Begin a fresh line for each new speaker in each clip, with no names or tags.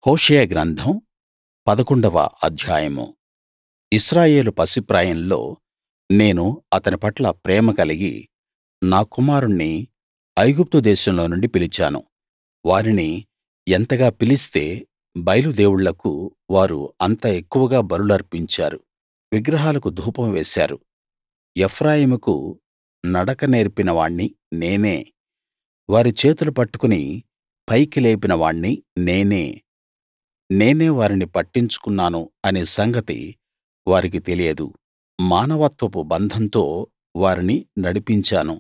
హోషేయ గ్రంథం పదకొండవ అధ్యాయము ఇశ్రాయేలు పసిప్రాయంలో నేను అతని పట్ల ప్రేమ కలిగి నా కుమారుణ్ణి ఐగుప్తు దేశంలో నుండి పిలిచాను వారిని ఎంతగా పిలిస్తే బయలు దేవుళ్ళకు వారు అంత ఎక్కువగా బలులర్పించారు విగ్రహాలకు ధూపం వేశారు ఎఫ్రాయిముకు నడక నేర్పిన వాణ్ణి నేనే వారి చేతులు పట్టుకుని పైకి లేపిన వాణ్ణి నేనే నేనే వారిని పట్టించుకున్నాను అనే సంగతి వారికి తెలియదు మానవత్వపు బంధంతో వారిని నడిపించాను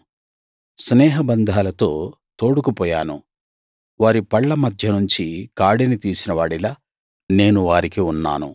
స్నేహబంధాలతో తోడుకుపోయాను వారి పళ్ళ మధ్య నుంచి కాడిని తీసిన వాడిలా నేను వారికి ఉన్నాను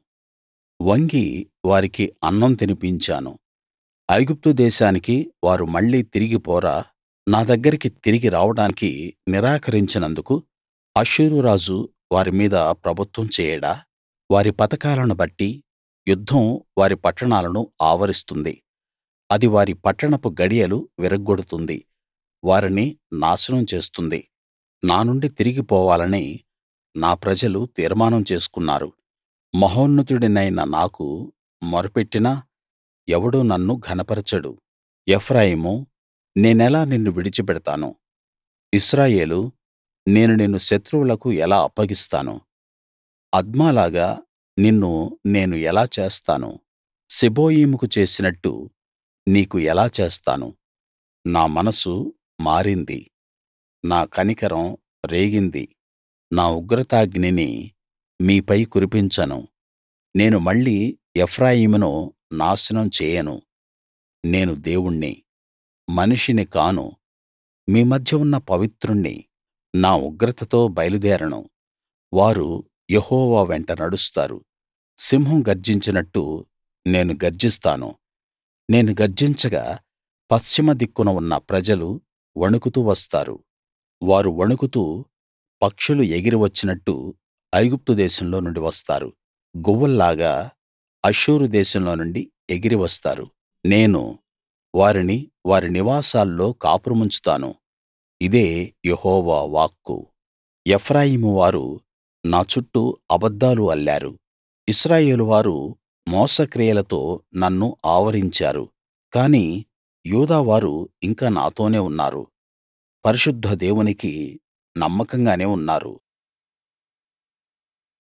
వంగి వారికి అన్నం తినిపించాను ఐగుప్తు దేశానికి వారు మళ్ళీ తిరిగి పోరా నా దగ్గరికి తిరిగి రావడానికి నిరాకరించినందుకు అష్షూరు రాజు వారి మీద ప్రభుత్వం చేయడా వారి పథకాలను బట్టి యుద్ధం వారి పట్టణాలను ఆవరిస్తుంది అది వారి పట్టణపు గడియలు విరగ్గొడుతుంది వారిని నాశనం చేస్తుంది నా నుండి తిరిగి పోవాలని నా ప్రజలు తీర్మానం చేసుకున్నారు మహోన్నతుడినైన నాకు మొరపెట్టినా ఎవడూ నన్ను ఘనపరచడు ఎఫ్రాయిమూ నేనెలా నిన్ను విడిచిపెడతాను ఇశ్రాయేలూ నేను నిన్ను శత్రువులకు ఎలా అప్పగిస్తాను అద్మాలాగా నిన్ను నేను ఎలా చేస్తాను సెబోయీముకు చేసినట్టు నీకు ఎలా చేస్తాను నా మనసు మారింది నా కనికరం రేగింది నా ఉగ్రతాగ్నిని మీపై కురిపించను నేను మళ్ళీ ఎఫ్రాయిమును నాశనం చేయను నేను దేవుణ్ణి మనిషిని కాను మీ మధ్య ఉన్న పవిత్రుణ్ణి నా ఉగ్రతతో బయలుదేరను వారు యెహోవా వెంట నడుస్తారు సింహం గర్జించినట్టు నేను గర్జిస్తాను నేను గర్జించగా పశ్చిమ దిక్కున ఉన్న ప్రజలు వణుకుతూ వస్తారు వారు వణుకుతూ పక్షులు ఎగిరి వచ్చినట్టు ఐగుప్తు దేశంలో నుండి వస్తారు గువ్వల్లాగా అష్షూరు దేశంలో నుండి ఎగిరి వస్తారు నేను వారిని వారి నివాసాల్లో కాపురముంచుతాను ఇదే యెహోవా వాక్కు ఎఫ్రాయిము వారు నా చుట్టూ అబద్ధాలు అల్లారు ఇశ్రాయేలు వారు మోసక్రియలతో నన్ను ఆవరించారు కానీ యూదా వారు ఇంకా నాతోనే ఉన్నారు పరిశుద్ధ దేవునికి నమ్మకంగానే ఉన్నారు